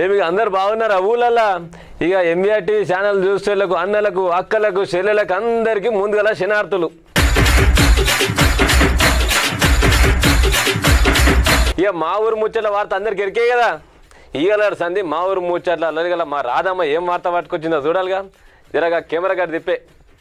ఏమి అందరు బాగున్నారా ఊళ్ళల్లా ఇక ఎంబీఆర్ టీవీ ఛానల్ చూసేళ్ళకు అన్నలకు అక్కలకు చెల్లెలకు అందరికీ ముందుగల శనార్థులు ఇక మా ఊరు ముచ్చట్ల వార్త అందరికి ఎరికే కదా ఈగలాడు సంధి మా ఊరు ముచ్చట్ల అల్లరిగల మా రాధమ్మ ఏం వార్త పట్టుకొచ్చిందో చూడాలిగా జరగా కెమెరా గారి తిప్పే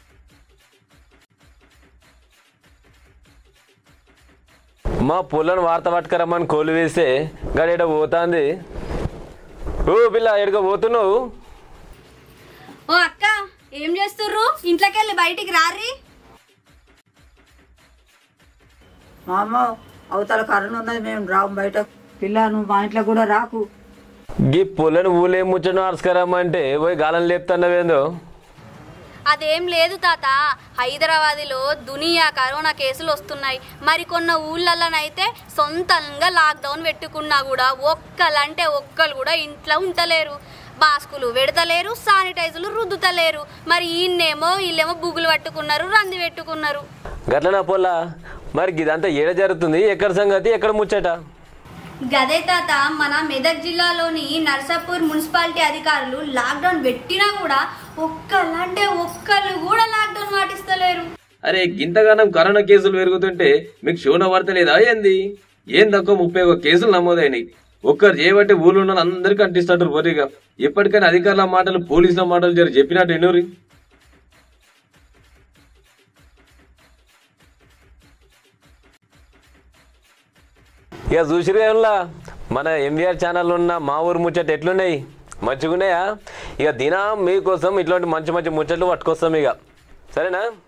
మా పొలను వార్త పట్టుకరమ్మని కోలు వేస్తే గడేడ పోతాంది ఓ పిల్ల ఎడుక పోతున్నావు ఓ అక్క ఏం చేస్తుర్రు ఇంట్లోకి వెళ్ళి బయటికి రారి మా అమ్మ అవతల కరెంట్ ఉన్నది మేము రాము బయట పిల్ల నువ్వు మా ఇంట్లో కూడా రాకు గీ పొలను ఊళ్ళేం ముచ్చట ఆర్స్కరమ్మంటే పోయి గాలం లేపుతున్నవేందో అదేం లేదు తాత హైదరాబాద్లో దునియా కరోనా కేసులు వస్తున్నాయి మరికొన్న ఊళ్ళల్లోనైతే సొంతంగా లాక్డౌన్ పెట్టుకున్నా కూడా ఒక్కలంటే ఒక్కరు కూడా ఇంట్లో ఉంటలేరు మాస్కులు పెడతలేరు శానిటైజర్లు రుద్దుతలేరు మరి ఈయన్నేమో వీళ్ళేమో బుగులు పట్టుకున్నారు రంది పెట్టుకున్నారు గట్లనా పొల్ల మరి ఇదంతా ఏడ జరుగుతుంది ఎక్కడ సంగతి ఎక్కడ ముచ్చట గదే తాత మన మెదక్ జిల్లాలోని నర్సాపూర్ మున్సిపాలిటీ అధికారులు లాక్డౌన్ పెట్టినా కూడా ఒక్కలంటే ఒక్కళ్ళు కూడా లాక్డౌన్ పాటిస్తలేరు అరే గింతగానం కరోనా కేసులు పెరుగుతుంటే మీకు శూన వార్త లేదా ఏంది ఏం తక్కువ ముప్పై ఒక కేసులు నమోదైనాయి ఒక్కరు చేయబట్టి ఊళ్ళో ఉన్న అందరికీ అంటిస్తాడు బొరిగా ఎప్పటికైనా అధికారుల మాటలు పోలీసుల మాటలు జర చెప్పినట్టు ఎన్నూరి ఇక చూసిరేలా మన ఎంవిఆర్ ఛానల్ ఉన్న మా ఊరు ముచ్చట ఎట్లున్నాయి మంచిగున్నాయా ఇక దినం మీకోసం ఇట్లాంటి మంచి మంచి ముచ్చట్లు పట్టుకొస్తాం ఇక సరేనా